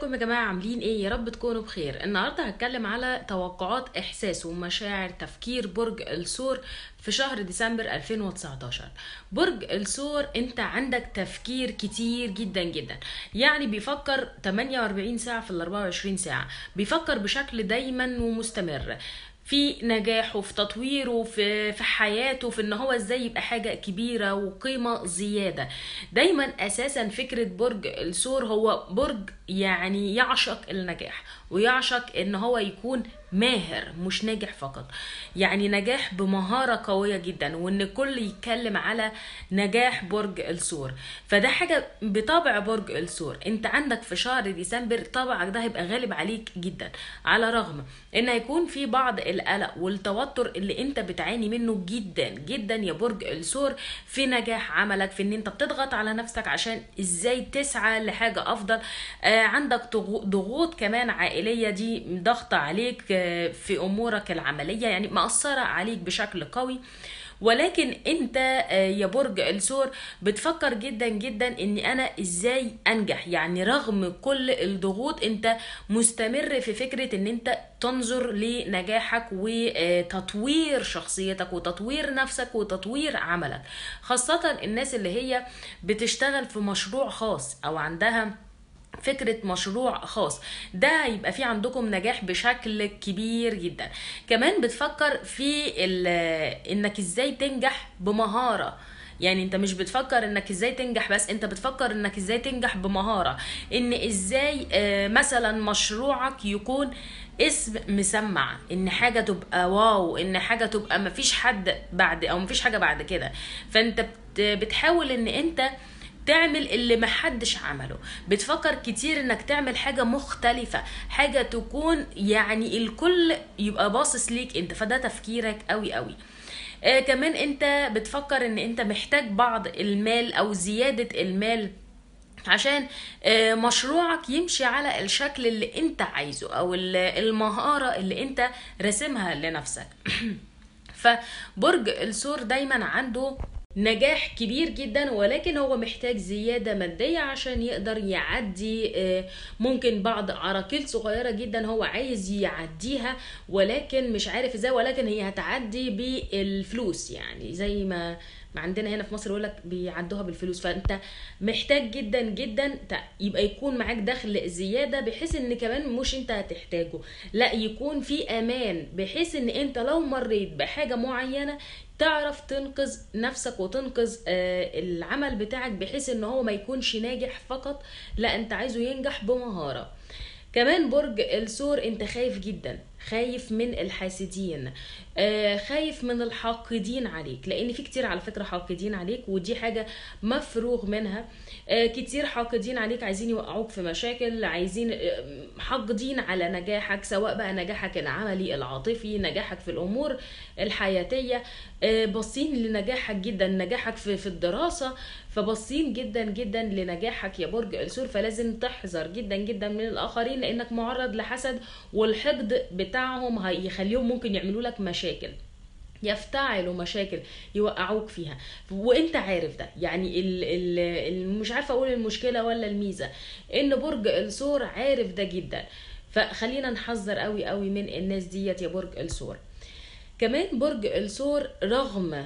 ازيكم يا جماعة عاملين ايه يا رب تكونوا بخير النهاردة هتكلم على توقعات احساس ومشاعر تفكير برج الثور في شهر ديسمبر 2019 برج الثور انت عندك تفكير كتير جدا جدا يعني بيفكر 48 ساعة في ال 24 ساعة بيفكر بشكل دايما ومستمر في نجاحه في تطويره في في حياته في ان هو ازاي يبقى حاجه كبيره وقيمه زياده دايما اساسا فكره برج الثور هو برج يعني يعشق النجاح ويعشق ان هو يكون ماهر مش ناجح فقط يعني نجاح بمهارة قوية جدا وان الكل يتكلم على نجاح برج الثور فده حاجة بطبع برج الثور انت عندك في شهر ديسمبر طبعك ده هيبقى غالب عليك جدا على رغم ان هيكون في بعض القلق والتوتر اللي انت بتعاني منه جدا جدا يا برج الثور في نجاح عملك في ان انت بتضغط على نفسك عشان ازاي تسعى لحاجة افضل آه عندك ضغوط كمان عائلية دي ضغط عليك في امورك العمليه يعني مأثره عليك بشكل قوي ولكن انت يا برج الثور بتفكر جدا جدا ان انا ازاي انجح يعني رغم كل الضغوط انت مستمر في فكرة ان انت تنظر لنجاحك وتطوير شخصيتك وتطوير نفسك وتطوير عملك خاصة الناس اللي هي بتشتغل في مشروع خاص او عندها فكرة مشروع خاص ده هيبقى في عندكم نجاح بشكل كبير جدا كمان بتفكر في انك ازاي تنجح بمهارة يعني انت مش بتفكر انك ازاي تنجح بس انت بتفكر انك ازاي تنجح بمهارة ان ازاي مثلا مشروعك يكون اسم مسمع ان حاجة تبقى واو ان حاجة تبقى مفيش حد بعد او مفيش حاجة بعد كده فانت بتحاول ان انت تعمل اللي محدش عمله بتفكر كتير انك تعمل حاجة مختلفة حاجة تكون يعني الكل يبقى باصص ليك انت فده تفكيرك قوي قوي آه كمان انت بتفكر ان انت محتاج بعض المال او زيادة المال عشان آه مشروعك يمشي على الشكل اللي انت عايزه او المهارة اللي انت رسمها لنفسك فبرج الثور دايما عنده نجاح كبير جدا ولكن هو محتاج زيادة مادية عشان يقدر يعدي ممكن بعض عراقيل صغيرة جدا هو عايز يعديها ولكن مش عارف ازاي ولكن هي هتعدي بالفلوس يعني زي ما ما عندنا هنا في مصر يقول لك بيعدوها بالفلوس فانت محتاج جدا جدا يبقى يكون معاك دخل زياده بحيث ان كمان مش انت هتحتاجه لا يكون في امان بحيث ان انت لو مريت بحاجه معينه تعرف تنقذ نفسك وتنقذ العمل بتاعك بحيث ان هو ما يكونش ناجح فقط لا انت عايزه ينجح بمهاره كمان برج الثور انت خايف جدا خايف من الحاسدين آه خايف من الحاقدين عليك لان في كتير على فكره حاقدين عليك ودي حاجه مفروغ منها آه كتير حاقدين عليك عايزين يوقعوك في مشاكل عايزين آه حاقدين على نجاحك سواء بقى نجاحك العملي العاطفي نجاحك في الامور الحياتيه آه باصين لنجاحك جدا نجاحك في, في الدراسه فباصين جدا جدا لنجاحك يا برج الثور فلازم تحذر جدا جدا من الاخرين لانك معرض لحسد والحقد بتاعهم هيخليهم ممكن يعملوا لك مشاكل يفتعلوا مشاكل يوقعوك فيها وانت عارف ده يعني ال ال مش عارفه اقول المشكله ولا الميزه ان برج الثور عارف ده جدا فخلينا نحذر قوي قوي من الناس ديت يا برج الثور كمان برج الثور رغم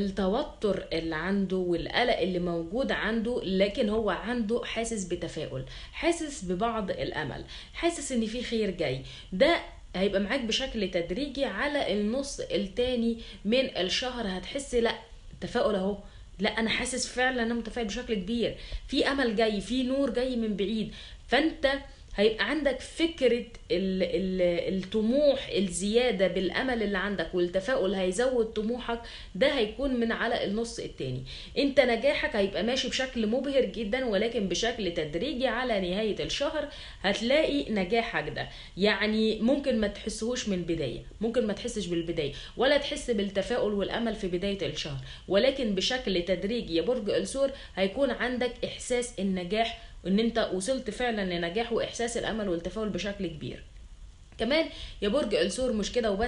التوتر اللي عنده والقلق اللي موجود عنده لكن هو عنده حاسس بتفاؤل حاسس ببعض الامل حاسس ان في خير جاي ده هيبقى معاك بشكل تدريجي على النص التاني من الشهر هتحس لا تفاؤل اهو لا انا حاسس فعلا انا متفائل بشكل كبير في امل جاي في نور جاي من بعيد فانت هيبقى عندك فكرة ال ال الطموح الزيادة بالأمل اللي عندك والتفاؤل هيزود طموحك ده هيكون من على النص التاني انت نجاحك هيبقى ماشي بشكل مبهر جدا ولكن بشكل تدريجي على نهاية الشهر هتلاقي نجاحك ده يعني ممكن ما تحسهوش من بداية ممكن ما تحسش بالبداية ولا تحس بالتفاؤل والأمل في بداية الشهر ولكن بشكل تدريجي يا برج الثور هيكون عندك إحساس النجاح وان انت وصلت فعلا لنجاح واحساس الامل والتفاؤل بشكل كبير كمان يا برج الثور مش كده وبس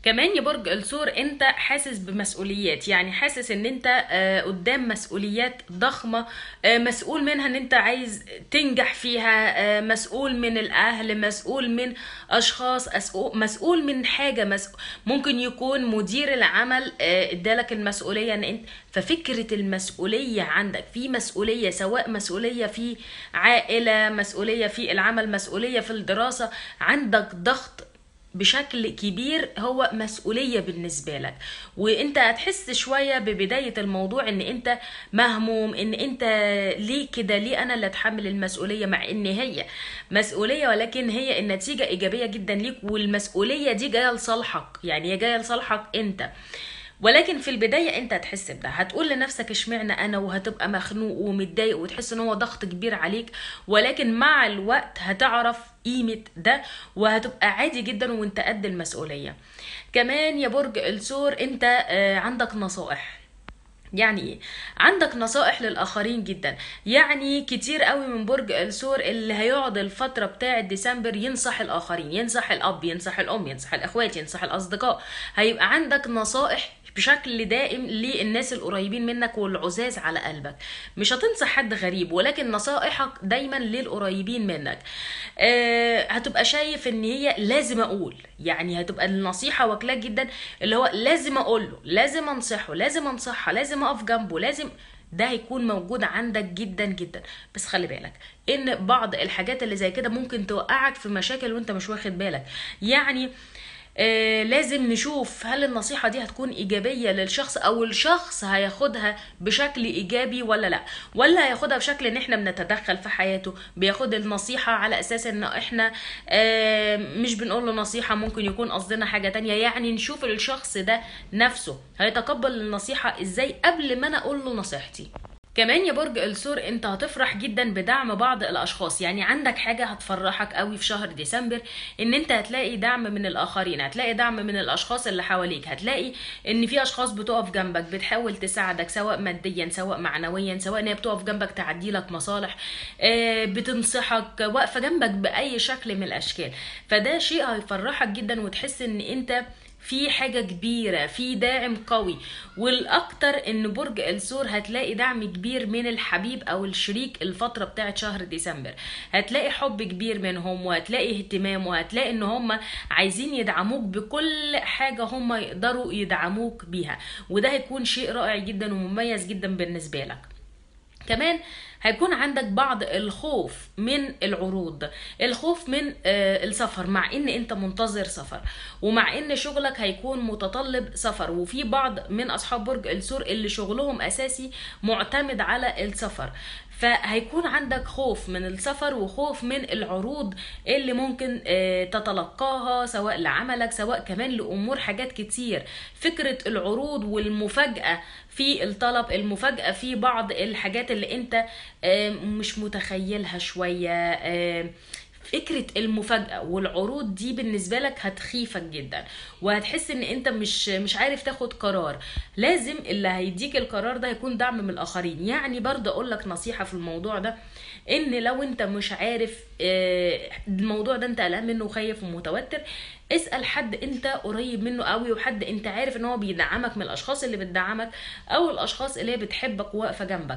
كمان يا برج الثور انت حاسس بمسؤوليات يعني حاسس ان انت آه، قدام مسؤوليات ضخمة آه، مسؤول منها ان انت عايز تنجح فيها آه، مسؤول من الاهل مسؤول من اشخاص أسؤ- مسؤول من حاجة مسؤول ممكن يكون مدير العمل آه، ادالك المسؤولية ان انت ففكرة المسؤولية عندك في مسؤولية سواء مسؤولية في عائلة مسؤولية في العمل مسؤولية في الدراسة عندك ضغط بشكل كبير هو مسؤولية بالنسبة لك وانت هتحس شوية ببداية الموضوع ان انت مهموم ان انت ليه كده ليه انا اللي اتحمل المسؤولية مع ان هي مسؤولية ولكن هي النتيجة ايجابية جدا ليك والمسؤولية دي جاية لصالحك يعني هي جاية لصالحك انت ولكن في البداية انت هتحس بده هتقول لنفسك اشمعنى انا وهتبقى مخنوق ومتضايق وتحس ان هو ضغط كبير عليك ولكن مع الوقت هتعرف قيمة ده وهتبقى عادي جدا وانت قد المسؤولية كمان يا برج الثور انت آه، عندك نصائح يعني ايه عندك نصائح للاخرين جدا يعني كتير قوي من برج الثور اللي هيقعد الفتره بتاعه ديسمبر ينصح الاخرين ينصح الاب ينصح الام ينصح الاخوات ينصح الاصدقاء هيبقى عندك نصائح بشكل دائم للناس القريبين منك والعزاز على قلبك مش هتنصح حد غريب ولكن نصائحك دايما للقريبين منك آه هتبقى شايف ان هي لازم اقول يعني هتبقى النصيحة واكلاك جدا اللي هو لازم اقول له لازم انصحه لازم انصحها لازم اقف جنبه لازم ده هيكون موجود عندك جدا جدا بس خلي بالك ان بعض الحاجات اللي زي كده ممكن توقعك في مشاكل وانت مش واخد بالك يعني آه لازم نشوف هل النصيحة دي هتكون إيجابية للشخص أو الشخص هياخدها بشكل إيجابي ولا لأ ولا هياخدها بشكل إن إحنا بنتدخل في حياته بياخد النصيحة على أساس إن إحنا آه مش بنقول له نصيحة ممكن يكون قصدنا حاجة تانية يعني نشوف الشخص ده نفسه هيتقبل النصيحة إزاي قبل ما أنا أقول له نصيحتي كمان يا برج الثور انت هتفرح جدا بدعم بعض الاشخاص يعني عندك حاجه هتفرحك قوي في شهر ديسمبر ان انت هتلاقي دعم من الاخرين هتلاقي دعم من الاشخاص اللي حواليك هتلاقي ان في اشخاص بتقف جنبك بتحاول تساعدك سواء ماديا سواء معنويا سواء ان هي بتقف جنبك تعدي لك مصالح آه، بتنصحك واقفه جنبك باي شكل من الاشكال فده شيء هيفرحك جدا وتحس ان انت في حاجة كبيرة في داعم قوي والأكتر إن برج الثور هتلاقي دعم كبير من الحبيب أو الشريك الفترة بتاعت شهر ديسمبر هتلاقي حب كبير منهم وهتلاقي اهتمام وهتلاقي إن هم عايزين يدعموك بكل حاجة هم يقدروا يدعموك بيها وده هيكون شيء رائع جدا ومميز جدا بالنسبة لك كمان هيكون عندك بعض الخوف من العروض الخوف من آه، السفر مع ان انت منتظر سفر ومع ان شغلك هيكون متطلب سفر وفي بعض من اصحاب برج الثور اللي شغلهم اساسي معتمد على السفر فهيكون عندك خوف من السفر وخوف من العروض اللي ممكن آه، تتلقاها سواء لعملك سواء كمان لامور حاجات كتير فكره العروض والمفاجاه في الطلب المفاجاه في بعض الحاجات اللي انت آه، مش متخيلها شويه آه، فكرة المفاجأة والعروض دي بالنسبة لك هتخيفك جدا وهتحس ان انت مش مش عارف تاخد قرار لازم اللي هيديك القرار ده يكون دعم من الاخرين يعني برضه اقول لك نصيحة في الموضوع ده ان لو انت مش عارف آه، الموضوع ده انت قلقان منه وخايف ومتوتر اسأل حد انت قريب منه قوي وحد انت عارف ان هو بيدعمك من الاشخاص اللي بتدعمك او الاشخاص اللي هي بتحبك وواقفة جنبك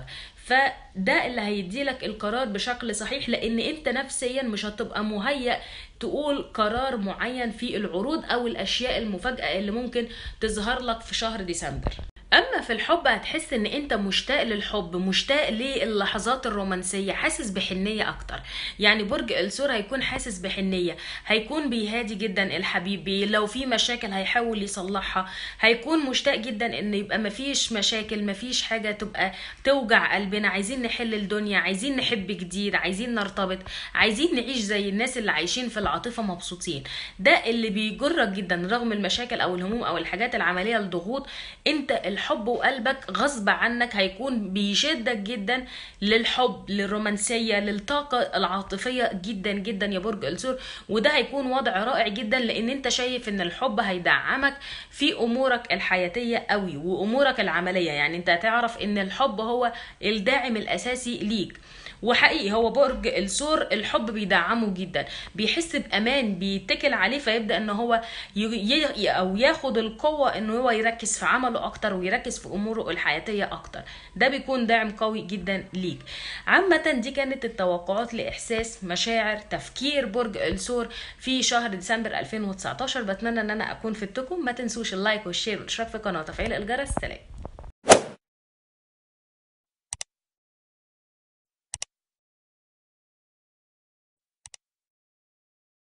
فده اللي هيديلك القرار بشكل صحيح لان انت نفسيا مش هتبقى مهيأ تقول قرار معين في العروض او الاشياء المفاجئة اللي ممكن تظهر لك في شهر ديسمبر اما في الحب هتحس ان انت مشتاق للحب مشتاق للحظات الرومانسيه حاسس بحنيه اكتر يعني برج الثور هيكون حاسس بحنيه هيكون بيهادي جدا الحبيب بيه لو في مشاكل هيحاول يصلحها هيكون مشتاق جدا ان يبقى مفيش مشاكل مفيش حاجه تبقى توجع قلبنا عايزين نحل الدنيا عايزين نحب جديد عايزين نرتبط عايزين نعيش زي الناس اللي عايشين في العاطفه مبسوطين ده اللي بيجرك جدا رغم المشاكل او الهموم او الحاجات العمليه الضغوط انت الحب الحب وقلبك غصب عنك هيكون بيشدك جدا للحب للرومانسيه للطاقه العاطفيه جدا جدا يا برج الثور وده هيكون وضع رائع جدا لان انت شايف ان الحب هيدعمك في امورك الحياتيه قوي وامورك العمليه يعني انت هتعرف ان الحب هو الداعم الاساسي ليك وحقيقي هو برج الثور الحب بيدعمه جدا بيحس بامان بيتكل عليه فيبدا ان هو ي... ي... او ياخد القوه ان هو يركز في عمله اكتر ويركز في اموره الحياتيه اكتر ده بيكون داعم قوي جدا ليك عامه دي كانت التوقعات لاحساس مشاعر تفكير برج الثور في شهر ديسمبر 2019 بتمنى ان انا اكون فدتكم ما تنسوش اللايك والشير والاشتراك في القناه وتفعيل الجرس سلام